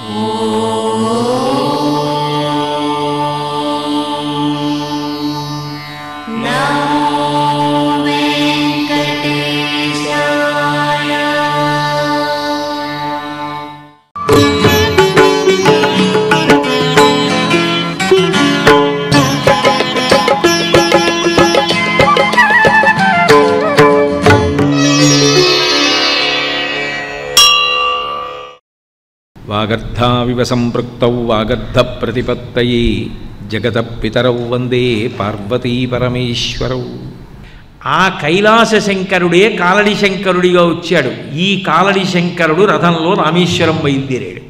వాగర్థావివ సంపృక్తౌ వాగర్థ ప్రతిపత్తయే జగత పితరౌ వందే పార్వతీ పరమేశ్వరౌ ఆ కైలాస శంకరుడే కాలడి శంకరుడిగా వచ్చాడు ఈ కాలడి శంకరుడు రథంలో రామేశ్వరం బయలుదేరాడు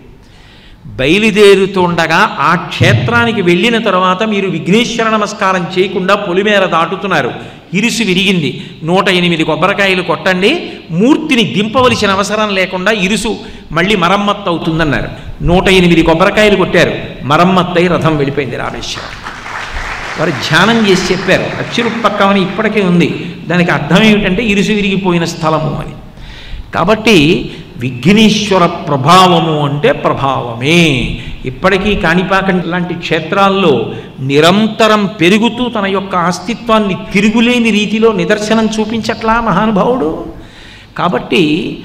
బయలుదేరుతుండగా ఆ క్షేత్రానికి వెళ్ళిన తర్వాత మీరు విఘ్నేశ్వర నమస్కారం చేయకుండా పొలిమేర దాటుతున్నారు ఇరుసు విరిగింది నూట ఎనిమిది కొబ్బరికాయలు కొట్టండి మూర్తిని దింపవలసిన అవసరం లేకుండా ఇరుసు మళ్ళీ మరమ్మత్తు అవుతుందన్నారు నూట ఎనిమిది కొబ్బరికాయలు కొట్టారు మరమ్మత్తై రథం వెళ్ళిపోయింది రామేశ్వరం వారు ధ్యానం చేసి చెప్పారు అచ్చురుపక్కమని ఇప్పటికీ ఉంది దానికి అర్థం ఏమిటంటే ఇరుసు విరిగిపోయిన స్థలము అని కాబట్టి విఘ్నేశ్వర ప్రభావము అంటే ప్రభావమే ఇప్పటికీ కాణిపాక లాంటి క్షేత్రాల్లో నిరంతరం పెరుగుతూ తన యొక్క అస్తిత్వాన్ని తిరుగులేని రీతిలో నిదర్శనం చూపించట్లా మహానుభావుడు కాబట్టి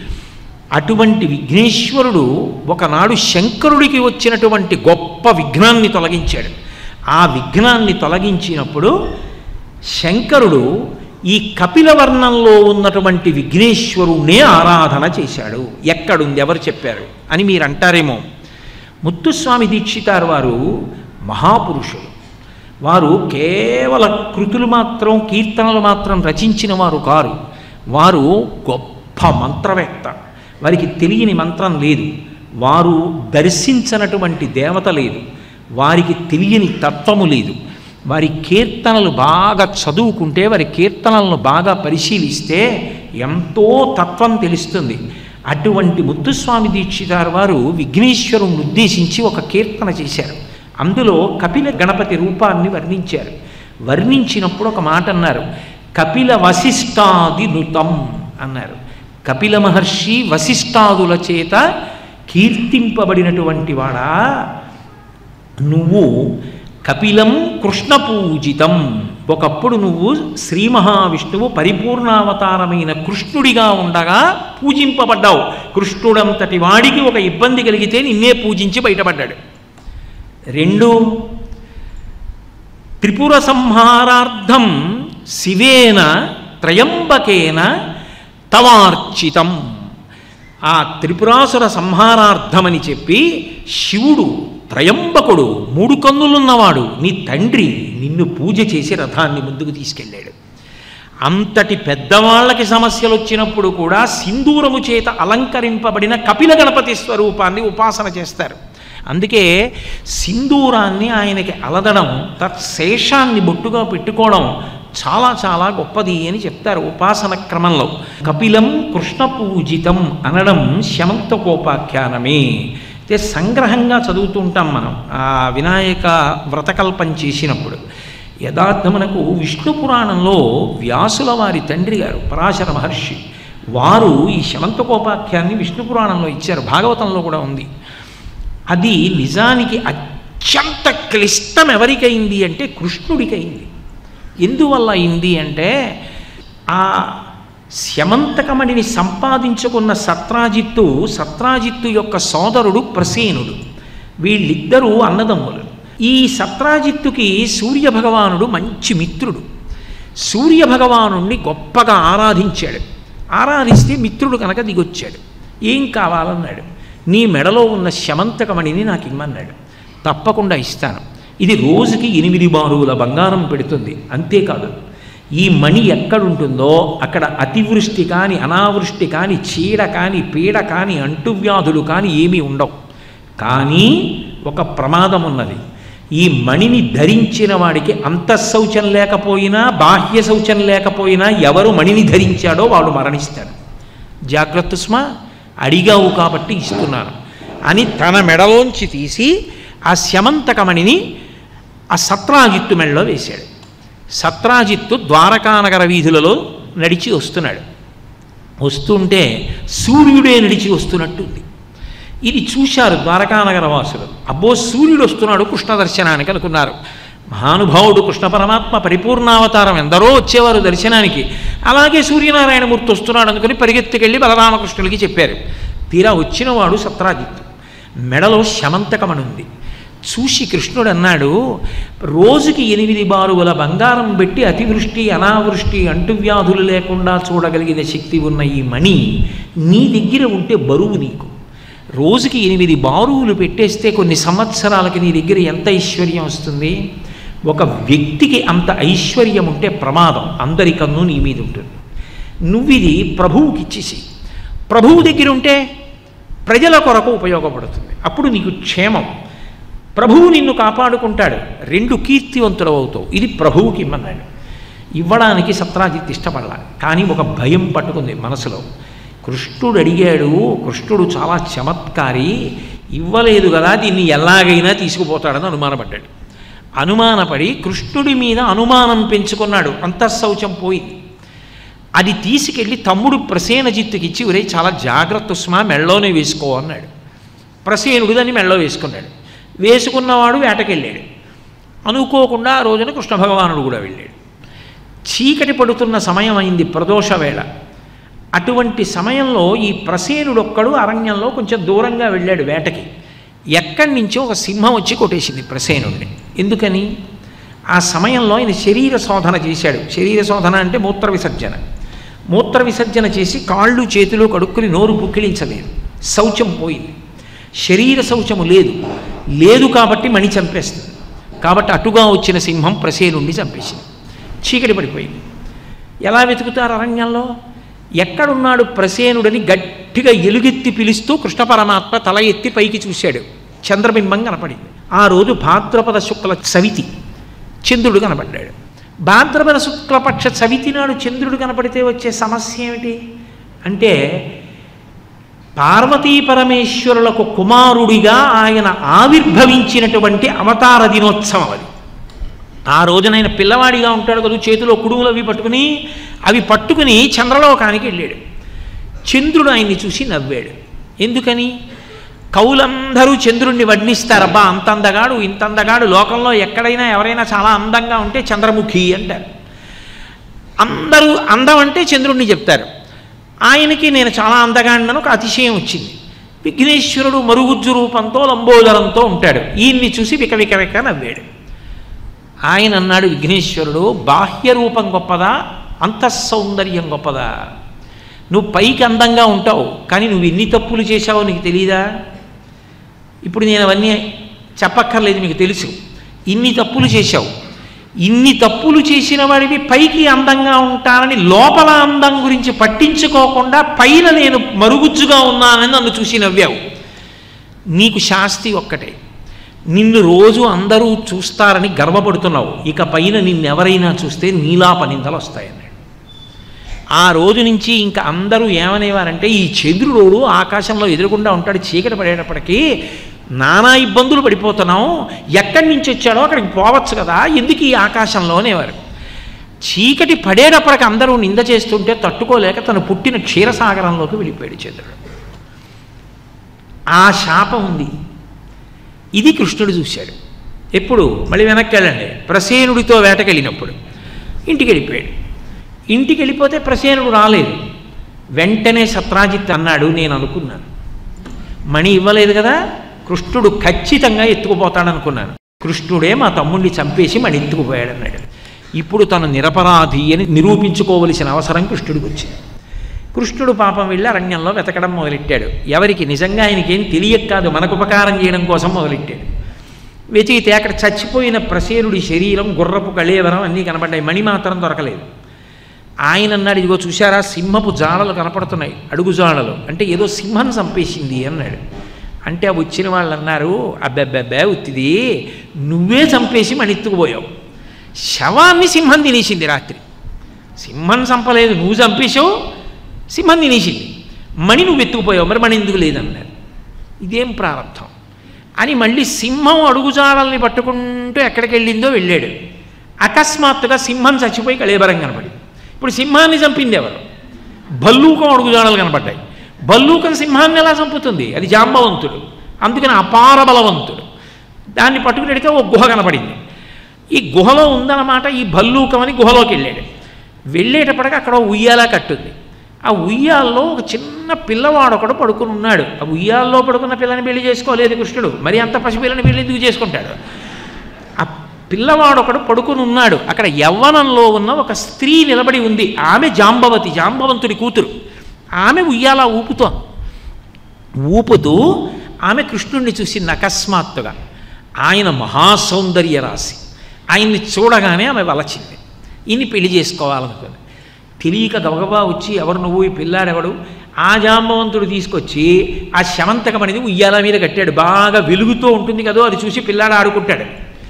అటువంటి విఘ్నేశ్వరుడు ఒకనాడు శంకరుడికి వచ్చినటువంటి గొప్ప విఘ్నాన్ని తొలగించాడు ఆ విఘ్నాన్ని తొలగించినప్పుడు శంకరుడు ఈ కపిలవర్ణంలో ఉన్నటువంటి విఘ్నేశ్వరుణ్ణే ఆరాధన చేశాడు ఎక్కడుంది ఎవరు చెప్పారు అని మీరు అంటారేమో ముత్తుస్వామి దీక్షితారు వారు మహాపురుషులు వారు కేవల కృతులు మాత్రం కీర్తనలు మాత్రం రచించిన వారు కారు వారు గొప్ప మంత్రవేత్త వారికి తెలియని మంత్రం లేదు వారు దర్శించనటువంటి దేవత లేదు వారికి తెలియని తత్వము లేదు వారి కీర్తనలు బాగా చదువుకుంటే వారి కీర్తనలను బాగా పరిశీలిస్తే ఎంతో తత్వం తెలుస్తుంది అటువంటి ముత్తుస్వామి దీక్షితారు వారు విఘ్నేశ్వరుని ఉద్దేశించి ఒక కీర్తన చేశారు అందులో కపిల గణపతి రూపాన్ని వర్ణించారు వర్ణించినప్పుడు ఒక మాట అన్నారు కపిల వశిష్టాది నృతం అన్నారు కపిల మహర్షి వశిష్టాదుల చేత కీర్తింపబడినటువంటి వాడా నువ్వు కపిలం కృష్ణ పూజితం ఒకప్పుడు నువ్వు శ్రీ మహావిష్ణువు పరిపూర్ణావతారమైన కృష్ణుడిగా ఉండగా పూజింపబడ్డావు కృష్ణుడంతటి వాడికి ఒక ఇబ్బంది కలిగితే నిన్నే పూజించి బయటపడ్డాడు రెండు త్రిపుర సంహారార్థం శివేన త్రయంబకేన తవార్చితం ఆ త్రిపురాసుర సంహారార్థమని చెప్పి శివుడు త్రయంబకుడు మూడు కన్నులున్నవాడు నీ తండ్రి నిన్ను పూజ చేసి రథాన్ని ముందుకు తీసుకెళ్ళాడు అంతటి పెద్దవాళ్ళకి సమస్యలు వచ్చినప్పుడు కూడా సింధూరము చేత అలంకరింపబడిన కపిల గణపతి స్వరూపాన్ని ఉపాసన చేస్తారు అందుకే సింధూరాన్ని ఆయనకి అలదడం తత్శేషాన్ని బొట్టుగా పెట్టుకోవడం చాలా చాలా గొప్పది అని చెప్తారు ఉపాసన క్రమంలో కపిలం కృష్ణ పూజితం అనడం శమంతకోపాఖ్యానమే అయితే సంగ్రహంగా చదువుతుంటాం మనం ఆ వినాయక వ్రతకల్పం చేసినప్పుడు యథార్థమునకు విష్ణు పురాణంలో వ్యాసుల వారి తండ్రి గారు పరాశర మహర్షి వారు ఈ శమంతకోపాఖ్యాన్ని విష్ణు పురాణంలో ఇచ్చారు భాగవతంలో కూడా ఉంది అది నిజానికి అత్యంత క్లిష్టం ఎవరికైంది అంటే కృష్ణుడికైంది ఎందువల్ల అయింది అంటే ఆ శమంతకమణిని సంపాదించుకున్న సత్రాజిత్తు సత్రాజిత్తు యొక్క సోదరుడు ప్రసేనుడు వీళ్ళిద్దరూ అన్నదమ్ములు ఈ సత్రాజిత్తుకి సూర్యభగవానుడు మంచి మిత్రుడు సూర్యభగవానుణ్ణి గొప్పగా ఆరాధించాడు ఆరాధిస్తే మిత్రుడు కనుక దిగొచ్చాడు ఏం కావాలన్నాడు నీ మెడలో ఉన్న శమంతకమణిని నాకు ఇమ్మన్నాడు తప్పకుండా ఇస్తాను ఇది రోజుకి ఎనిమిది బారువుల బంగారం పెడుతుంది అంతేకాదు ఈ మణి ఎక్కడుంటుందో అక్కడ అతివృష్టి కానీ అనావృష్టి కానీ చీడ కానీ పీడ కానీ అంటువ్యాధులు కానీ ఏమీ ఉండవు కానీ ఒక ప్రమాదం ఉన్నది ఈ మణిని ధరించిన వాడికి అంతఃశౌచం లేకపోయినా బాహ్య శౌచం లేకపోయినా ఎవరు మణిని ధరించాడో వాడు మరణిస్తాడు జాగ్రత్త స్మా అడిగావు కాబట్టి ఇస్తున్నాను అని తన మెడలోంచి తీసి ఆ శమంతకమణిని ఆ సత్రాజిత్తు మెడలో వేశాడు సత్రాజిత్తు ద్వారకానగర వీధులలో నడిచి వస్తున్నాడు వస్తుంటే సూర్యుడే నడిచి వస్తున్నట్టుంది ఇది చూశారు ద్వారకానగర వాసులు అబ్బో సూర్యుడు వస్తున్నాడు కృష్ణ దర్శనానికి అనుకున్నారు మహానుభావుడు కృష్ణ పరమాత్మ పరిపూర్ణావతారం ఎందరో వచ్చేవారు దర్శనానికి అలాగే సూర్యనారాయణమూర్తి వస్తున్నాడు అనుకుని పరిగెత్తుకెళ్ళి బలరామకృష్ణులకి చెప్పారు తీరా వచ్చినవాడు సత్రాజిత్తు మెడలో శమంతకమని ఉంది చూసి కృష్ణుడు అన్నాడు రోజుకి ఎనిమిది బారువుల బంగారం పెట్టి అతివృష్టి అనావృష్టి అంటువ్యాధులు లేకుండా చూడగలిగిన శక్తి ఉన్న ఈ మణి నీ దగ్గర ఉంటే బరువు నీకు రోజుకి ఎనిమిది బారువులు పెట్టేస్తే కొన్ని సంవత్సరాలకి నీ దగ్గర ఎంత ఐశ్వర్యం వస్తుంది ఒక వ్యక్తికి అంత ఐశ్వర్యం ఉంటే ప్రమాదం అందరి కన్ను నీ మీద ఉంటుంది నువ్విది ప్రభువుకి ఇచ్చేసి ప్రభువు దగ్గర ఉంటే ప్రజల కొరకు ఉపయోగపడుతుంది అప్పుడు నీకు క్షేమం ప్రభువు నిన్ను కాపాడుకుంటాడు రెండు కీర్తివంతులు అవుతావు ఇది ప్రభువుకి ఇమ్మన్నాడు ఇవ్వడానికి సత్రాజిత్ ఇష్టపడాల కానీ ఒక భయం పట్టుకుంది మనసులో కృష్ణుడు అడిగాడు కృష్ణుడు చాలా చమత్కారి ఇవ్వలేదు కదా దీన్ని ఎలాగైనా తీసుకుపోతాడని అనుమానపడ్డాడు అనుమానపడి కృష్ణుడి మీద అనుమానం పెంచుకున్నాడు అంతఃశౌచం పోయింది అది తీసుకెళ్ళి తమ్ముడు ప్రసేనజిత్తుకి ఇచ్చి ఒరే చాలా జాగ్రత్త ఉస్మా మెళ్ళలోనే వేసుకో అన్నాడు ప్రసేనుడు దాన్ని మెళ్ళలో వేసుకున్నాడు వేసుకున్నవాడు వేటకెళ్ళాడు అనుకోకుండా ఆ రోజున కృష్ణ భగవానుడు కూడా వెళ్ళాడు చీకటి పడుతున్న సమయం అయింది ప్రదోష వేళ అటువంటి సమయంలో ఈ ప్రసేనుడొక్కడు అరణ్యంలో కొంచెం దూరంగా వెళ్ళాడు వేటకి ఎక్కడి నుంచో ఒక సింహం వచ్చి కొట్టేసింది ప్రసేనుడిని ఎందుకని ఆ సమయంలో ఆయన శరీర శోధన చేశాడు శరీర శోధన అంటే మూత్ర విసర్జన మూత్ర విసర్జన చేసి కాళ్ళు చేతులు కడుక్కుని నోరు పుక్కిలించలేదు శౌచం పోయింది శరీర శౌచము లేదు లేదు కాబట్టి మణి చంపేస్తుంది కాబట్టి అటుగా వచ్చిన సింహం ప్రసేనుండి చంపేసింది చీకటి పడిపోయింది ఎలా వెతుకుతారు అరణ్యంలో ఎక్కడున్నాడు ప్రసేనుడని గట్టిగా ఎలుగెత్తి పిలుస్తూ కృష్ణ పరమాత్మ తల ఎత్తి పైకి చూశాడు చంద్రబింబం కనపడింది ఆ రోజు భాద్రపద శుక్ల సవితి చంద్రుడు కనపడ్డాడు భాద్రపద శుక్లపక్ష చవితి నాడు చంద్రుడు కనపడితే వచ్చే సమస్య ఏమిటి అంటే పార్వతీ పరమేశ్వరులకు కుమారుడిగా ఆయన ఆవిర్భవించినటువంటి అవతార దినోత్సవం అది ఆ రోజున ఆయన పిల్లవాడిగా ఉంటాడు కదా చేతిలో కుడుములు అవి పట్టుకుని అవి పట్టుకుని చంద్రలోకానికి వెళ్ళాడు చంద్రుడు ఆయన్ని చూసి నవ్వాడు ఎందుకని కవులందరూ చంద్రుణ్ణి వర్ణిస్తారబ్బా అంత అందగాడు ఇంత అందగాడు లోకంలో ఎక్కడైనా ఎవరైనా చాలా అందంగా ఉంటే చంద్రముఖి అంటారు అందరూ అందం అంటే చంద్రుణ్ణి చెప్తారు ఆయనకి నేను చాలా అందగాడినని ఒక అతిశయం వచ్చింది విఘ్నేశ్వరుడు మరుగుజ్జు రూపంతో లంబోదరంతో ఉంటాడు ఈయన్ని చూసి విక విక విక నవ్వాడు ఆయన అన్నాడు విఘ్నేశ్వరుడు బాహ్య రూపం గొప్పదా అంతఃసౌందర్యం గొప్పదా నువ్వు పైకి అందంగా ఉంటావు కానీ నువ్వు ఎన్ని తప్పులు చేశావో నీకు తెలియదా ఇప్పుడు నేను అవన్నీ చెప్పక్కర్లేదు మీకు తెలుసు ఇన్ని తప్పులు చేశావు ఇన్ని తప్పులు చేసిన వాడివి పైకి అందంగా ఉంటానని లోపల అందం గురించి పట్టించుకోకుండా పైన నేను మరుగుజ్జుగా ఉన్నానని నన్ను చూసి నవ్వావు నీకు శాస్తి ఒక్కటే నిన్ను రోజు అందరూ చూస్తారని గర్వపడుతున్నావు ఇక పైన నిన్నెవరైనా చూస్తే నీలాప నిందలు వస్తాయన్నాడు ఆ రోజు నుంచి ఇంకా అందరూ ఏమనేవారంటే ఈ చంద్రుడు ఆకాశంలో ఎదురుకుండా ఉంటాడు చీకటి పడేటప్పటికీ నానా ఇబ్బందులు పడిపోతున్నాం ఎక్కడి నుంచి వచ్చాడో అక్కడికి పోవచ్చు కదా ఎందుకు ఈ ఆకాశంలో అనేవారు చీకటి పడేటప్పటికి అందరూ నింద చేస్తుంటే తట్టుకోలేక తను పుట్టిన క్షీరసాగరంలోకి వెళ్ళిపోయాడు చంద్రుడు ఆ శాపం ఉంది ఇది కృష్ణుడు చూశాడు ఎప్పుడు మళ్ళీ వెనక్కి వెళ్ళండి ప్రసేనుడితో వేటకెళ్ళినప్పుడు ఇంటికి వెళ్ళిపోయాడు ఇంటికి వెళ్ళిపోతే ప్రసేనుడు రాలేదు వెంటనే సత్రాజిత్ అన్నాడు నేను అనుకున్నాను మణి ఇవ్వలేదు కదా కృష్ణుడు ఖచ్చితంగా ఎత్తుకుపోతాడనుకున్నాను కృష్ణుడే మా తమ్ముడిని చంపేసి మణి ఎత్తుకుపోయాడన్నాడు ఇప్పుడు తను నిరపరాధి అని నిరూపించుకోవలసిన అవసరం కృష్ణుడికి వచ్చింది కృష్ణుడు పాపం వెళ్ళి అరణ్యంలో వెతకడం మొదలెట్టాడు ఎవరికి నిజంగా ఆయనకేం తెలియక కాదు మనకు ఉపకారం చేయడం కోసం మొదలెట్టాడు వెతికితే అక్కడ చచ్చిపోయిన ప్రసేనుడి శరీరం గుర్రపు కళేవరం అన్నీ కనబడ్డాయి మణి మాత్రం దొరకలేదు ఆయన అన్నాడు ఇదిగో చూశారా సింహపు జాడలు కనపడుతున్నాయి అడుగు జాడలు అంటే ఏదో సింహం చంపేసింది అన్నాడు అంటే ఆ వచ్చిన వాళ్ళు అన్నారు అబ్బెబ్బెబ్బే ఉత్తిది నువ్వే చంపేసి మణిత్తుకుపోయావు శవాన్ని సింహం తినేసింది రాత్రి సింహం చంపలేదు నువ్వు చంపేశావు సింహం తినేసింది మణి నువ్వు ఎత్తుకుపోయావు మరి మణి ఎందుకు లేదన్నారు ఇదేం ప్రారంభం అని మళ్ళీ సింహం అడుగుజాడల్ని పట్టుకుంటూ ఎక్కడికి వెళ్ళిందో వెళ్ళాడు అకస్మాత్తుగా సింహం చచ్చిపోయి కళేబరం కనపడింది ఇప్పుడు సింహాన్ని చంపింది ఎవరు భల్లూకం అడుగుజాడలు కనపడ్డాయి భల్లూకం సింహాన్ని ఎలా చంపుతుంది అది జాంబవంతుడు అందుకని అపార బలవంతుడు దాన్ని పట్టుకుని వెడితే ఒక గుహ కనపడింది ఈ గుహలో ఉందన్నమాట ఈ భల్లూకం అని గుహలోకి వెళ్ళాడు వెళ్ళేటప్పటికి అక్కడ ఓ ఉయ్యాల కట్టుంది ఆ ఉయ్యాల్లో ఒక చిన్న పిల్లవాడు ఒకడు పడుకుని ఉన్నాడు ఆ ఉయ్యాల్లో పడుకున్న పిల్లని పెళ్లి చేసుకోలేదు కృష్ణుడు మరి అంత పసిపిల్లని పెళ్లి ఎందుకు చేసుకుంటాడు ఆ పిల్లవాడు ఒకడు పడుకుని ఉన్నాడు అక్కడ యవ్వనంలో ఉన్న ఒక స్త్రీ నిలబడి ఉంది ఆమె జాంబవతి జాంబవంతుడి కూతురు ఆమె ఉయ్యాల ఊపుతోంది ఊపుతూ ఆమె కృష్ణుణ్ణి చూసింది అకస్మాత్తుగా ఆయన మహాసౌందర్య రాశి ఆయన్ని చూడగానే ఆమె వలచింది ఈయన్ని పెళ్లి చేసుకోవాలనుకుంది తెలియక గబగబా వచ్చి ఎవరు నువ్వు ఈ పిల్లాడెవడు ఆ జాంబవంతుడు తీసుకొచ్చి ఆ శమంతకం అనేది ఉయ్యాల మీద కట్టాడు బాగా వెలుగుతూ ఉంటుంది కదో అది చూసి పిల్లాడు ఆడుకుంటాడు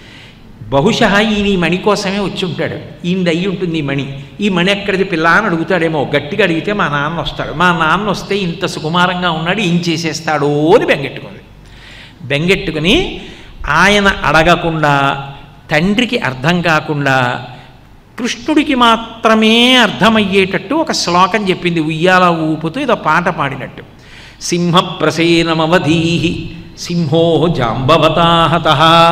బహుశా ఈయన ఈ మణి కోసమే వచ్చి ఉంటాడు ఈయనది అయ్యి ఉంటుంది ఈ మణి ఈ మణి ఎక్కడిది పిల్ల అని అడుగుతాడేమో గట్టిగా అడిగితే మా నాన్న వస్తాడు మా నాన్న వస్తే ఇంత సుకుమారంగా ఉన్నాడు ఏం చేసేస్తాడో అని బెంగెట్టుకుంది బెంగెట్టుకుని ఆయన అడగకుండా తండ్రికి అర్థం కాకుండా కృష్ణుడికి మాత్రమే అర్థమయ్యేటట్టు ఒక శ్లోకం చెప్పింది ఉయ్యాల ఊపుతూ ఇదో పాట పాడినట్టు సింహ ప్రసేనమవధీహి సింహో జాంబవతాహత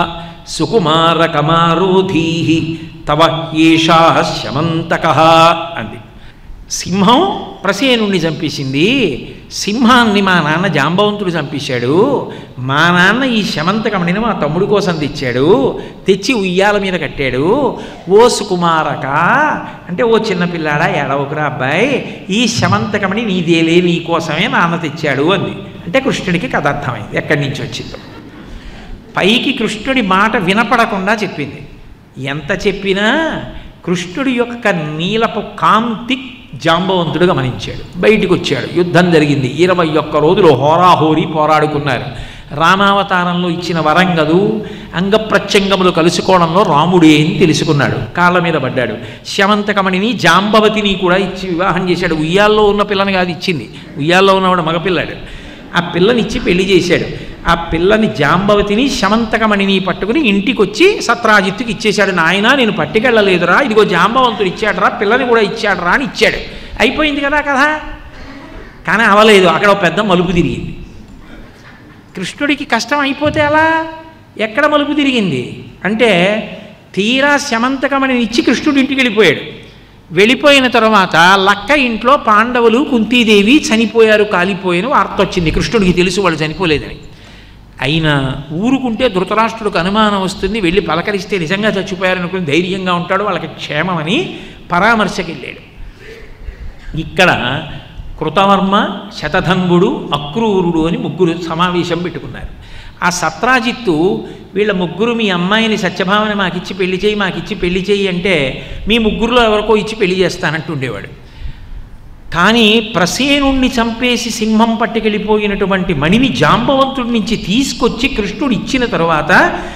సుకుమార కమారోధీహి తవ ఏషా శమంతక అంది సింహం ప్రసేనుణ్ణి చంపేసింది సింహాన్ని మా నాన్న జాంబవంతుడు చంపేశాడు మా నాన్న ఈ శమంతకమణిని మా తమ్ముడి కోసం తెచ్చాడు తెచ్చి ఉయ్యాల మీద కట్టాడు ఓ సుకుమారక అంటే ఓ చిన్నపిల్లాడా ఎడవకురా అబ్బాయి ఈ శమంతకమణి నీదేలే నీ కోసమే నాన్న తెచ్చాడు అంది అంటే కృష్ణుడికి కథ అర్థమైంది ఎక్కడి నుంచి వచ్చిందో పైకి కృష్ణుడి మాట వినపడకుండా చెప్పింది ఎంత చెప్పినా కృష్ణుడి యొక్క నీలపు కాంతి జాంబవంతుడు గమనించాడు బయటికి వచ్చాడు యుద్ధం జరిగింది ఇరవై ఒక్క రోజులు హోరాహోరీ పోరాడుకున్నారు రామావతారంలో ఇచ్చిన వరం గదు అంగప్రత్యంగములు కలుసుకోవడంలో రాముడే అని తెలుసుకున్నాడు కాళ్ళ మీద పడ్డాడు శమంతకమణిని జాంబవతిని కూడా ఇచ్చి వివాహం చేశాడు ఉయ్యాల్లో ఉన్న పిల్లని కాదు ఇచ్చింది ఉయ్యాల్లో ఉన్నవాడు మగపిల్లాడు ఆ పిల్లనిచ్చి పెళ్లి చేశాడు ఆ పిల్లని జాంబవతిని శమంతకమణిని పట్టుకుని ఇంటికి వచ్చి సత్రాజిత్తుకి ఇచ్చేశాడు నాయన నేను పట్టుకెళ్ళలేదురా ఇదిగో జాంబవంతుడు ఇచ్చాడరా పిల్లని కూడా ఇచ్చాడరా అని ఇచ్చాడు అయిపోయింది కదా కదా కానీ అవలేదు అక్కడ ఒక పెద్ద మలుపు తిరిగింది కృష్ణుడికి కష్టం అయిపోతే అలా ఎక్కడ మలుపు తిరిగింది అంటే తీరా శమంతకమని ఇచ్చి కృష్ణుడి ఇంటికి వెళ్ళిపోయాడు వెళ్ళిపోయిన తర్వాత లక్క ఇంట్లో పాండవులు కుంతీదేవి చనిపోయారు కాలిపోయారు వార్త వచ్చింది కృష్ణుడికి తెలుసు వాళ్ళు చనిపోలేదని అయినా ఊరుకుంటే ధృతరాష్ట్రుడికి అనుమానం వస్తుంది వెళ్ళి పలకరిస్తే నిజంగా చచ్చిపోయారనుకుని ధైర్యంగా ఉంటాడు వాళ్ళకి క్షేమమని పరామర్శకి వెళ్ళాడు ఇక్కడ కృతవర్మ శతధంగుడు అక్రూరుడు అని ముగ్గురు సమావేశం పెట్టుకున్నారు ఆ సత్రాజిత్తు వీళ్ళ ముగ్గురు మీ అమ్మాయిని సత్యభావన మాకిచ్చి పెళ్లి చేయి మాకిచ్చి పెళ్లి చేయి అంటే మీ ముగ్గురులో ఎవరికో ఇచ్చి పెళ్లి చేస్తానంటూ ఉండేవాడు కానీ ప్రసేనుణ్ణి చంపేసి సింహం పట్టుకెళ్ళిపోయినటువంటి మణిని జాంబవంతుడి నుంచి తీసుకొచ్చి కృష్ణుడు ఇచ్చిన తరువాత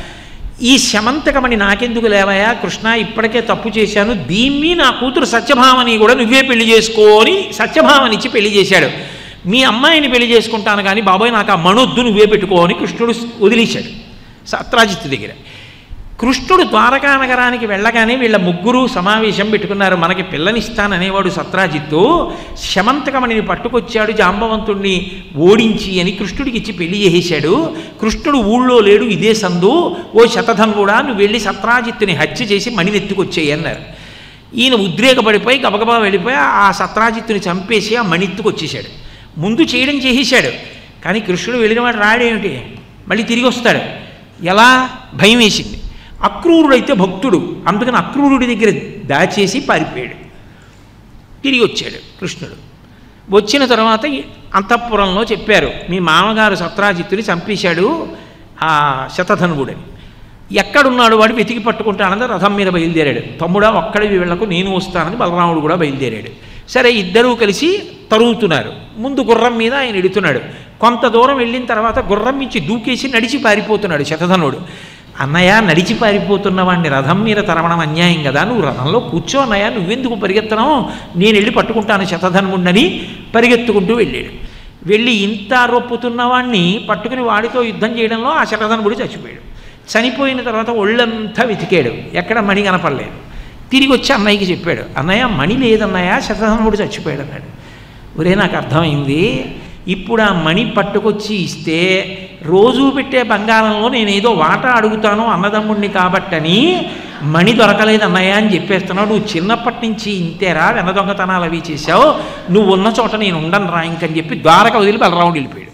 ఈ శమంతకమణి నాకెందుకు లేవయా కృష్ణ ఇప్పటికే తప్పు చేశాను దీన్ని నా కూతురు సత్యభామని కూడా నువ్వే పెళ్లి చేసుకోని సత్యభామనిచ్చి పెళ్లి చేశాడు మీ అమ్మాయిని పెళ్లి చేసుకుంటాను కానీ బాబాయ్ నాకు ఆ మణొద్దు నువ్వే పెట్టుకో అని కృష్ణుడు వదిలేశాడు సత్రాజిత్తు దగ్గర కృష్ణుడు ద్వారకా నగరానికి వెళ్ళగానే వీళ్ళ ముగ్గురు సమావేశం పెట్టుకున్నారు మనకి పిల్లనిస్తాననేవాడు సత్రాజిత్తు శమంతకమణిని పట్టుకొచ్చాడు జాంబవంతుణ్ణి ఓడించి అని కృష్ణుడికి ఇచ్చి పెళ్లి చేసేశాడు కృష్ణుడు ఊళ్ళో లేడు ఇదే సందు ఓ శతధం కూడా నువ్వు వెళ్ళి సత్రాజిత్తుని హత్య చేసి మణినెత్తుకొచ్చేయి అన్నారు ఈయన ఉద్రేకపడిపోయి గబగబా వెళ్ళిపోయి ఆ సత్రాజిత్తుని చంపేసి ఆ మణిత్తుకొచ్చేసాడు ముందు చేయడం చేసేశాడు కానీ కృష్ణుడు వెళ్ళిన వాడు రాడేమిటి మళ్ళీ తిరిగి వస్తాడు ఎలా భయం వేసింది అక్రూరుడైతే భక్తుడు అందుకని అక్రూరుడి దగ్గర దాచేసి పారిపోయాడు తిరిగి వచ్చాడు కృష్ణుడు వచ్చిన తర్వాత ఈ అంతఃపురంలో చెప్పారు మీ మామగారు సత్రాజిత్తుని చంపేశాడు ఆ శతధనువుడని ఎక్కడున్నాడు వాడు వెతికి పట్టుకుంటానని రథం మీద బయలుదేరాడు తమ్ముడా ఒక్కడివి వెళ్ళకు నేను వస్తానని బలరాముడు కూడా బయలుదేరాడు సరే ఇద్దరూ కలిసి తరుగుతున్నారు ముందు గుర్రం మీద ఆయన ఎడుతున్నాడు కొంత దూరం వెళ్ళిన తర్వాత గుర్రం నుంచి దూకేసి నడిచి పారిపోతున్నాడు శతధనుడు అన్నయ్య నడిచి పారిపోతున్న వాడిని రథం మీద తరవడం అన్యాయం కదా నువ్వు రథంలో కూర్చో అన్నయ్య నువ్వెందుకు పరిగెత్తడం నేను వెళ్ళి పట్టుకుంటాను శతధన్ముండని పరిగెత్తుకుంటూ వెళ్ళాడు వెళ్ళి ఇంత రొప్పుతున్న వాడిని పట్టుకుని వాడితో యుద్ధం చేయడంలో ఆ శతధనుడు చచ్చిపోయాడు చనిపోయిన తర్వాత ఒళ్ళంతా వెతికాడు ఎక్కడ మణి కనపడలేదు తిరిగి వచ్చి అన్నయ్యకి చెప్పాడు అన్నయ్య మణి లేదన్నయ్య శతధనుడు చచ్చిపోయాడు అన్నాడు ఒరే నాకు అర్థమైంది ఇప్పుడు ఆ మణి పట్టుకొచ్చి ఇస్తే రోజు పెట్టే బంగారంలో నేనేదో వాటా అడుగుతాను అన్నదమ్ముడిని కాబట్టని మణి దొరకలేదు అన్నయ్య అని చెప్పేస్తున్నావు నువ్వు చిన్నప్పటి నుంచి ఇంతేరా వెన దొంగతనాలు అవి చేశావు నువ్వు ఉన్న చోట నేను ఉండను రా ఇంకని చెప్పి ద్వారక వదిలి బలరాముడు వెళ్ళిపోయాడు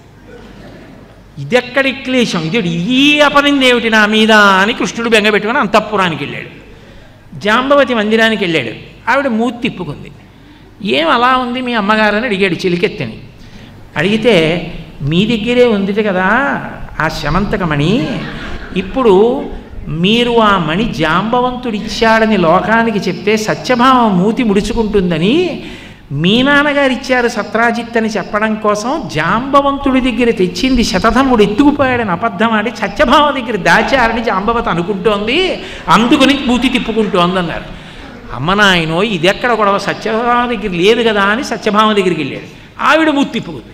ఇదెక్కడి క్లేశం ఇది ఈ అపనింది ఏమిటి నా మీద అని కృష్ణుడు బెంగపెట్టుకుని అంతఃపురానికి వెళ్ళాడు జాంబవతి మందిరానికి వెళ్ళాడు ఆవిడ మూతి తిప్పుకుంది ఏం అలా ఉంది మీ అమ్మగారని అడిగాడు చిలికెత్తని అడిగితే మీ దగ్గరే ఉంది కదా ఆ శమంతకమణి ఇప్పుడు మీరు ఆ మణి జాంబవంతుడు ఇచ్చాడని లోకానికి చెప్తే సత్యభామ మూతి ముడుచుకుంటుందని మీ నాన్నగారు ఇచ్చారు సత్రాజిత్ అని చెప్పడం కోసం జాంబవంతుడి దగ్గర తెచ్చింది శతధముడు ఎత్తుకుపోయాడని అబద్ధం ఆడి సత్యభామ దగ్గర దాచారని జాంబవతి అనుకుంటోంది అందుకుని మూతి తిప్పుకుంటోంది అన్నారు అమ్మ నాయనో ఇది ఎక్కడ గొడవ సత్యభామ దగ్గర లేదు కదా అని సత్యభామ దగ్గరికి వెళ్ళాడు ఆవిడ మూతి తిప్పుకుంది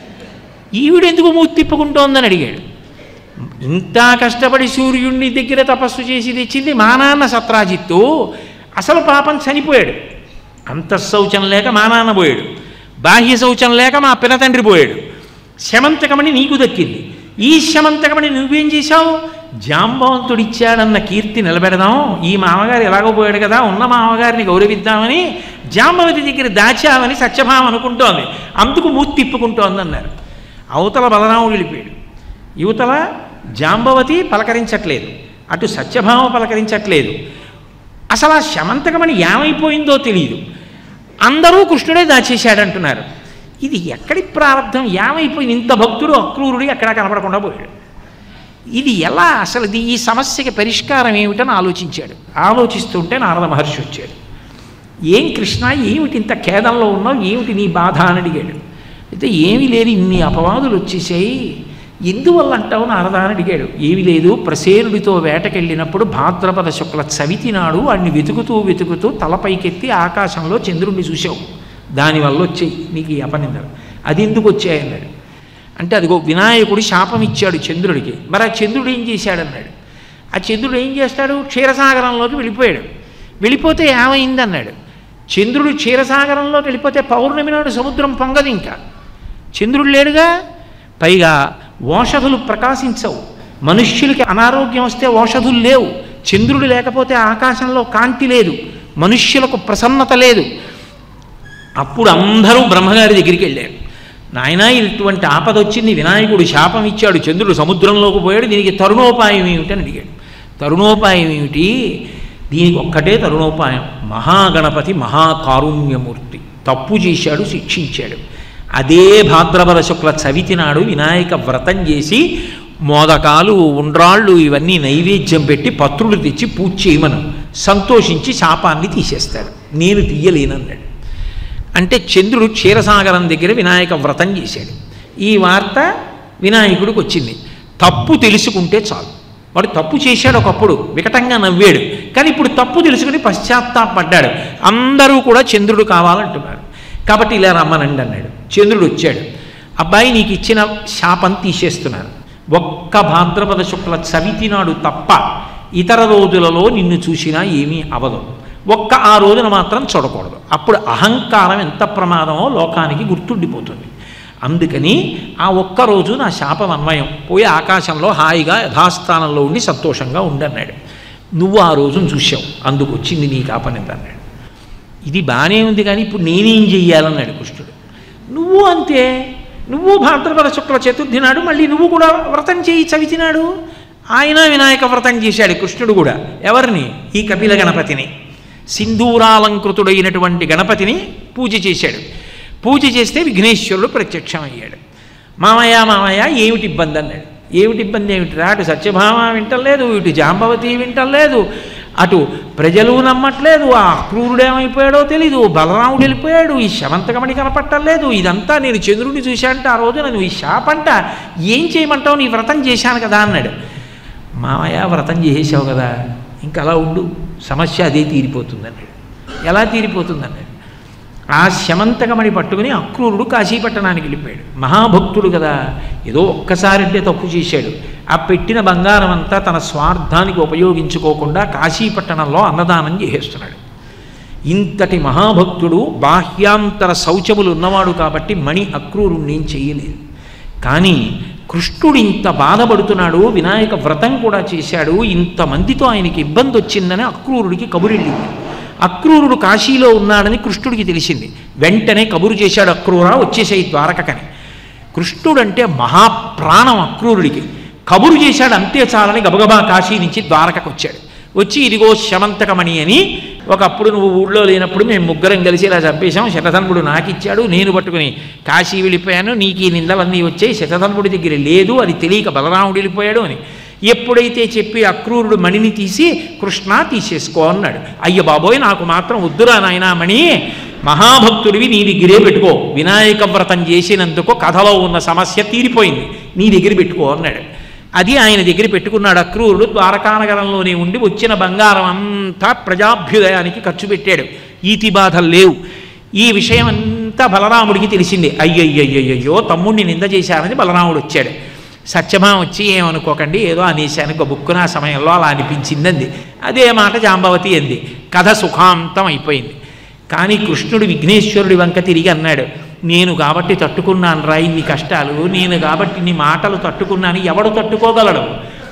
ఈవిడ ఎందుకు మూతి తిప్పుకుంటోందని అడిగాడు ఇంత కష్టపడి సూర్యుడిని దగ్గర తపస్సు చేసి తెచ్చింది మా నాన్న సత్రాజిత్తు అసలు పాపం చనిపోయాడు అంతఃశౌచం లేక మా నాన్న పోయాడు బాహ్య శౌచం లేక మా పినతండ్రి పోయాడు శమంతకమని నీకు దక్కింది ఈ శమంతకమని నువ్వేం చేశావు జాంబవంతుడిచ్చాడన్న కీర్తి నిలబెడదాం ఈ మామగారు ఎలాగో పోయాడు కదా ఉన్న మామగారిని గౌరవిద్దామని జాంబవతి దగ్గర దాచామని సత్యభామ అనుకుంటోంది అందుకు మూతి తిప్పుకుంటోంది అన్నారు అవతల బలరాముడు వెళ్ళిపోయాడు యువతల జాంబవతి పలకరించట్లేదు అటు సత్యభామ పలకరించట్లేదు అసలు ఆ శమంతకమని ఏమైపోయిందో తెలియదు అందరూ కృష్ణుడే దాచేశాడంటున్నారు ఇది ఎక్కడి ప్రారంధం ఏమైపోయింది ఇంత భక్తుడు అక్రూరుడి ఎక్కడా కనపడకుండా పోయాడు ఇది ఎలా అసలు ఇది ఈ సమస్యకి పరిష్కారం ఏమిటని ఆలోచించాడు ఆలోచిస్తుంటే నారద మహర్షి వచ్చాడు ఏం కృష్ణ ఏమిటి ఇంత ఖేదంలో ఉన్నావు ఏమిటి నీ బాధ అని అడిగాడు అయితే ఏమీ లేదు ఇన్ని అపవాదులు వచ్చేసాయి ఎందువల్ల అంటావు నారద అని అడిగాడు ఏమీ లేదు ప్రసేనుడితో వేటకెళ్ళినప్పుడు భాద్రపద శుక్ల చవితి నాడు వాడిని వెతుకుతూ వెతుకుతూ తలపైకెత్తి ఆకాశంలో చంద్రుణ్ణి చూసావు దానివల్ల వచ్చాయి నీకు ఈ అపనిందలు అది ఎందుకు వచ్చాయన్నాడు అంటే అదిగో వినాయకుడు శాపం ఇచ్చాడు చంద్రుడికి మరి ఆ చంద్రుడు ఏం చేశాడన్నాడు ఆ చంద్రుడు ఏం చేస్తాడు క్షీరసాగరంలోకి వెళ్ళిపోయాడు వెళ్ళిపోతే ఏమైంది అన్నాడు చంద్రుడు క్షీరసాగరంలోకి వెళ్ళిపోతే పౌర్ణమి నాడు సముద్రం పొంగదు ఇంకా చంద్రుడు లేడుగా పైగా ఓషధులు ప్రకాశించవు మనుష్యులకి అనారోగ్యం వస్తే ఓషధులు లేవు చంద్రుడు లేకపోతే ఆకాశంలో కాంతి లేదు మనుష్యులకు ప్రసన్నత లేదు అప్పుడు అందరూ బ్రహ్మగారి దగ్గరికి వెళ్ళారు నాయన ఇటువంటి ఆపద వచ్చింది వినాయకుడు శాపం ఇచ్చాడు చంద్రుడు సముద్రంలోకి పోయాడు దీనికి తరుణోపాయం ఏమిటి అని అడిగాడు తరుణోపాయం ఏమిటి దీనికి ఒక్కటే తరుణోపాయం మహాగణపతి మహాకారుణ్యమూర్తి తప్పు చేశాడు శిక్షించాడు అదే భాద్రపద శుక్ల చవితి నాడు వినాయక వ్రతం చేసి మోదకాలు ఉండ్రాళ్ళు ఇవన్నీ నైవేద్యం పెట్టి పత్రులు తెచ్చి పూజ చేయమను సంతోషించి శాపాన్ని తీసేస్తాడు నేను తీయలేనన్నాడు అంటే చంద్రుడు క్షీరసాగరం దగ్గర వినాయక వ్రతం చేశాడు ఈ వార్త వినాయకుడికి వచ్చింది తప్పు తెలుసుకుంటే చాలు వాడు తప్పు చేశాడు ఒకప్పుడు వికటంగా నవ్వాడు కానీ ఇప్పుడు తప్పు తెలుసుకుని పశ్చాత్తాపడ్డాడు అందరూ కూడా చంద్రుడు కావాలంటున్నారు కాబట్టి ఇలా రమ్మనండి అన్నాడు చంద్రుడు వచ్చాడు అబ్బాయి నీకు ఇచ్చిన శాపం తీసేస్తున్నాను ఒక్క భాద్రపద శుక్ల చవితి నాడు తప్ప ఇతర రోజులలో నిన్ను చూసినా ఏమీ అవదు ఒక్క ఆ రోజున మాత్రం చూడకూడదు అప్పుడు అహంకారం ఎంత ప్రమాదమో లోకానికి గుర్తుండిపోతుంది అందుకని ఆ ఒక్క రోజు నా శాపం అన్వయం పోయి ఆకాశంలో హాయిగా యథాస్థానంలో ఉండి సంతోషంగా ఉండన్నాడు నువ్వు ఆ రోజును చూసావు అందుకు వచ్చింది నీ కాపనింది అన్నాడు ఇది బాగానే ఉంది కానీ ఇప్పుడు నేనేం చెయ్యాలన్నాడు కృష్ణుడు నువ్వు అంతే నువ్వు భాద్రపద శుక్ల చతుర్థి నాడు మళ్ళీ నువ్వు కూడా వ్రతం చేయి చవితినాడు ఆయన వినాయక వ్రతం చేశాడు కృష్ణుడు కూడా ఎవరిని ఈ కపిల గణపతిని సింధూరాలంకృతుడైనటువంటి గణపతిని పూజ చేశాడు పూజ చేస్తే విఘ్నేశ్వరుడు ప్రత్యక్షమయ్యాడు మామయ్య మామయ్య ఏమిటి ఇబ్బంది అన్నాడు ఏమిటి ఇబ్బంది ఏమిటిరా అటు సత్యభామ వింటలేదు ఇటు జాంబవతి వింటలేదు అటు ప్రజలు నమ్మట్లేదు ఆ క్రూరుడు ఏమైపోయాడో తెలీదు బలరాముడు వెళ్ళిపోయాడు ఈ శవంతకమణి కనపట్టలేదు ఇదంతా నేను చంద్రుడిని చూశానంటే ఆ రోజు నేను ఈ శాపంట ఏం చేయమంటావు నీ వ్రతం చేశాను కదా అన్నాడు మామయ్య వ్రతం చేసేసావు కదా ఇంకా అలా ఉండు సమస్య అదే తీరిపోతుంది అన్నాడు ఎలా తీరిపోతుంది అన్నాడు ఆ శమంతకమణి పట్టుకుని అక్రూరుడు కాశీపట్టణానికి వెళ్ళిపోయాడు మహాభక్తుడు కదా ఏదో ఒక్కసారంటే తప్పు చేశాడు ఆ పెట్టిన బంగారం అంతా తన స్వార్థానికి ఉపయోగించుకోకుండా కాశీపట్టణంలో అన్నదానం చేసేస్తున్నాడు ఇంతటి మహాభక్తుడు బాహ్యాంతర శౌచములు ఉన్నవాడు కాబట్టి మణి అక్రూరుణ్ణి ఏం చేయలేదు కానీ కృష్ణుడు ఇంత బాధపడుతున్నాడు వినాయక వ్రతం కూడా చేశాడు ఇంతమందితో ఆయనకి ఇబ్బంది వచ్చిందని అక్రూరుడికి కబురెళ్ళింది అక్రూరుడు కాశీలో ఉన్నాడని కృష్ణుడికి తెలిసింది వెంటనే కబురు చేశాడు అక్రూరా వచ్చేసేయి ద్వారకకని కృష్ణుడంటే మహాప్రాణం అక్రూరుడికి కబురు చేశాడు అంతే చాలని గబగబా కాశీ నుంచి ద్వారకకు వచ్చాడు వచ్చి ఇదిగో శమంతకమణి అని ఒకప్పుడు నువ్వు ఊళ్ళో లేనప్పుడు మేము ముగ్గురం కలిసి ఇలా చంపేశాం శతధన్వుడు నాకు ఇచ్చాడు నేను పట్టుకుని కాశీ వెళ్ళిపోయాను నీకు ఈ నిందలన్నీ వచ్చాయి శతధన్వుడి దగ్గర లేదు అది తెలియక బలరాముడు వెళ్ళిపోయాడు అని ఎప్పుడైతే చెప్పి అక్రూరుడు మణిని తీసి కృష్ణ తీసేసుకో అన్నాడు అయ్య బాబోయ్ నాకు మాత్రం వద్దురా నాయనా మణి మహాభక్తుడివి నీ దగ్గరే పెట్టుకో వినాయక వ్రతం చేసినందుకు కథలో ఉన్న సమస్య తీరిపోయింది నీ దగ్గర పెట్టుకో అన్నాడు అది ఆయన దగ్గర పెట్టుకున్నాడు అక్రూరుడు ద్వారకానగరంలోనే ఉండి వచ్చిన బంగారం అంతా ప్రజాభ్యుదయానికి ఖర్చు పెట్టాడు ఈతి బాధలు లేవు ఈ విషయం అంతా బలరాముడికి తెలిసింది అయ్యయ్యయ్యయ్యో తమ్ముడిని నింద చేశారని బలరాముడు వచ్చాడు సత్యభామ వచ్చి ఏమనుకోకండి ఏదో అనేశాను గబుక్కున ఆ సమయంలో అలా అనిపించిందంది అదే మాట జాంబవతి అంది కథ సుఖాంతం అయిపోయింది కానీ కృష్ణుడు విఘ్నేశ్వరుడి వంక తిరిగి అన్నాడు నేను కాబట్టి తట్టుకున్నాను రా ఇన్ని కష్టాలు నేను కాబట్టి ఇన్ని మాటలు తట్టుకున్నాను ఎవడు తట్టుకోగలడు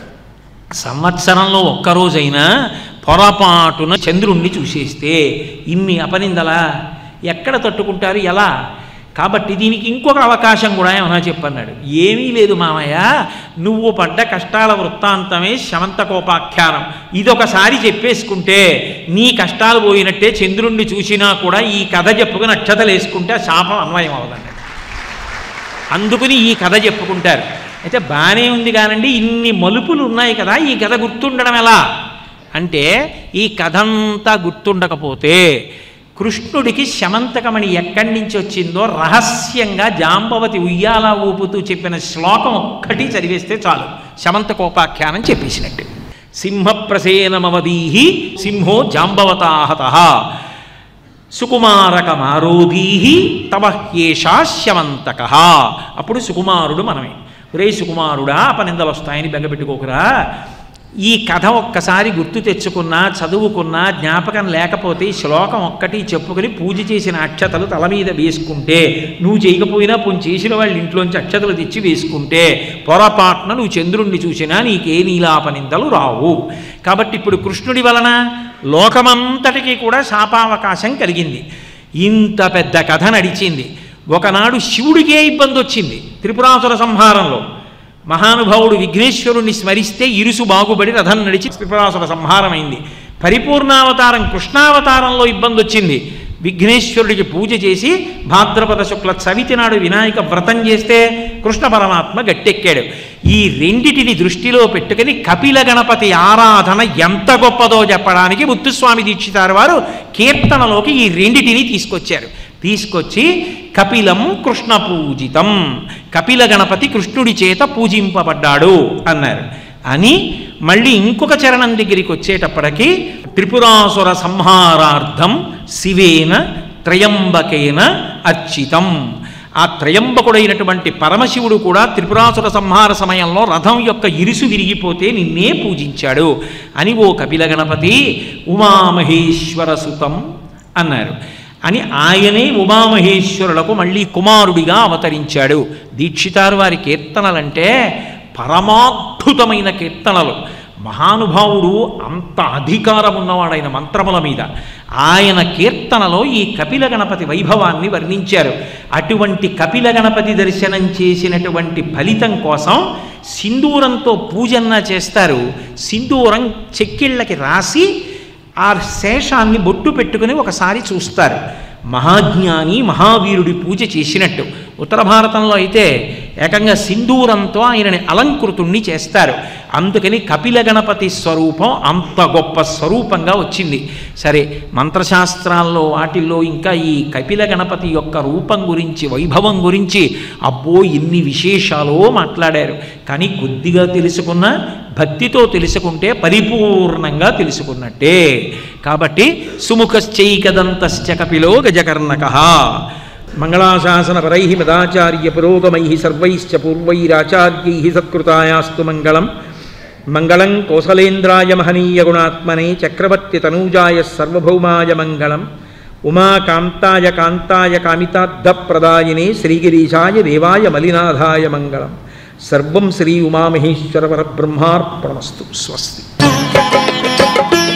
సంవత్సరంలో ఒక్కరోజైనా పొరపాటున చంద్రుణ్ణి చూసేస్తే ఇన్ని అపనిందలా ఎక్కడ తట్టుకుంటారు ఎలా కాబట్టి దీనికి ఇంకొక అవకాశం కూడా ఏమన్నా చెప్పన్నాడు ఏమీ లేదు మామయ్య నువ్వు పడ్డ కష్టాల వృత్తాంతమే శమంతకోపాఖ్యానం ఇదొకసారి చెప్పేసుకుంటే నీ కష్టాలు పోయినట్టే చంద్రుణ్ణి చూసినా కూడా ఈ కథ చెప్పుకుని అక్షతలు వేసుకుంటే ఆ శాపం అన్వయం అవదండి అందుకుని ఈ కథ చెప్పుకుంటారు అయితే బాగానే ఉంది కానండి ఇన్ని మలుపులు ఉన్నాయి కదా ఈ కథ గుర్తుండడం ఎలా అంటే ఈ కథ అంతా గుర్తుండకపోతే కృష్ణుడికి శమంతకమణి ఎక్కడి నుంచి వచ్చిందో రహస్యంగా జాంబవతి ఉయ్యాల ఊపుతూ చెప్పిన శ్లోకం ఒక్కటి చదివేస్తే చాలు శమంతకోపాఖ్యానం చెప్పేసినట్టు సింహప్రసేనమవదీహి సింహో జాంబవతాహత సుకుమారకమారోదీహి తవ హ్యేషాశ్యమంతక అప్పుడు సుకుమారుడు మనమే రే సుకుమారుడా అపనిందలు వస్తాయని బెంగపెట్టుకోకురా ఈ కథ ఒక్కసారి గుర్తు తెచ్చుకున్నా చదువుకున్నా జ్ఞాపకం లేకపోతే ఈ శ్లోకం ఒక్కటి చెప్పుకొని పూజ చేసిన అక్షతలు తల మీద వేసుకుంటే నువ్వు చేయకపోయినా పోని చేసిన వాళ్ళ ఇంట్లోంచి అక్షతలు తెచ్చి వేసుకుంటే పొరపాటున నువ్వు చంద్రుణ్ణి చూసినా నీకే నీలాపనిందలు రావు కాబట్టి ఇప్పుడు కృష్ణుడి వలన లోకమంతటికీ కూడా శాపావకాశం కలిగింది ఇంత పెద్ద కథ నడిచింది ఒకనాడు శివుడికే ఇబ్బంది వచ్చింది త్రిపురాసుర సంహారంలో మహానుభావుడు విఘ్నేశ్వరుణ్ణి స్మరిస్తే ఇరుసు బాగుబడి రథం నడిచి త్రిపురాసుర సంహారమైంది పరిపూర్ణావతారం కృష్ణావతారంలో ఇబ్బంది వచ్చింది విఘ్నేశ్వరుడికి పూజ చేసి భాద్రపద శుక్ల చవితి నాడు వినాయక వ్రతం చేస్తే కృష్ణ పరమాత్మ గట్టెక్కాడు ఈ రెండిటిని దృష్టిలో పెట్టుకుని కపిల గణపతి ఆరాధన ఎంత గొప్పదో చెప్పడానికి ముత్తుస్వామి దీక్షితారు వారు కీర్తనలోకి ఈ రెండిటిని తీసుకొచ్చారు తీసుకొచ్చి కపిలం కృష్ణ పూజితం కపిల గణపతి కృష్ణుడి చేత పూజింపబడ్డాడు అన్నారు అని మళ్ళీ ఇంకొక చరణం దగ్గరికి వచ్చేటప్పటికి త్రిపురాసుర సంహారార్థం శివేన త్రయంబకేన అర్చితం ఆ త్రయంబకుడైనటువంటి పరమశివుడు కూడా త్రిపురాసుర సంహార సమయంలో రథం యొక్క ఇరుసు విరిగిపోతే నిన్నే పూజించాడు అని ఓ కపిల గణపతి ఉమామహేశ్వర సుతం అన్నారు అని ఆయనే ఉమామహేశ్వరులకు మళ్ళీ కుమారుడిగా అవతరించాడు దీక్షితారు వారి కీర్తనలంటే పరమాద్భుతమైన కీర్తనలు మహానుభావుడు అంత అధికారం ఉన్నవాడైన మంత్రముల మీద ఆయన కీర్తనలో ఈ కపిల గణపతి వైభవాన్ని వర్ణించారు అటువంటి కపిల గణపతి దర్శనం చేసినటువంటి ఫలితం కోసం సింధూరంతో పూజన్న చేస్తారు సింధూరం చెక్కిళ్ళకి రాసి ఆ శేషాన్ని బొట్టు పెట్టుకుని ఒకసారి చూస్తారు మహాజ్ఞాని మహావీరుడి పూజ చేసినట్టు ఉత్తర భారతంలో అయితే ఏకంగా సింధూరంతో ఆయనని అలంకృతుణ్ణి చేస్తారు అందుకని కపిల గణపతి స్వరూపం అంత గొప్ప స్వరూపంగా వచ్చింది సరే మంత్రశాస్త్రాల్లో వాటిల్లో ఇంకా ఈ కపిల గణపతి యొక్క రూపం గురించి వైభవం గురించి అబ్బో ఎన్ని విశేషాలో మాట్లాడారు కానీ కొద్దిగా తెలుసుకున్న భక్తితో తెలుసుకుంటే పరిపూర్ణంగా తెలుసుకున్నట్టే కాబట్టి సుముఖశ్చైకదంతశ్చ కపిలో గజకర్ణక మంగళాశాసనపరై మదాచార్య పురోగమై సర్వైశ్చ పూర్వైరాచార్యై సత్కృతాయాస్తు మంగళం మంగళం కోసలేంద్రాయ మహనీయ గుణాత్మనే చక్రవర్తి తనూజాయ సర్వభౌమాయ మంగళం ఉమాకాంతాయ కాంతాయ కామితార్థప్రదాయినే శ్రీగిరీశాయ దేవాయ మలినాథాయ మంగళం సర్వం శ్రీ ఉమామహేశ్వర పరబ్రహ్మార్పణమస్తు స్వస్తి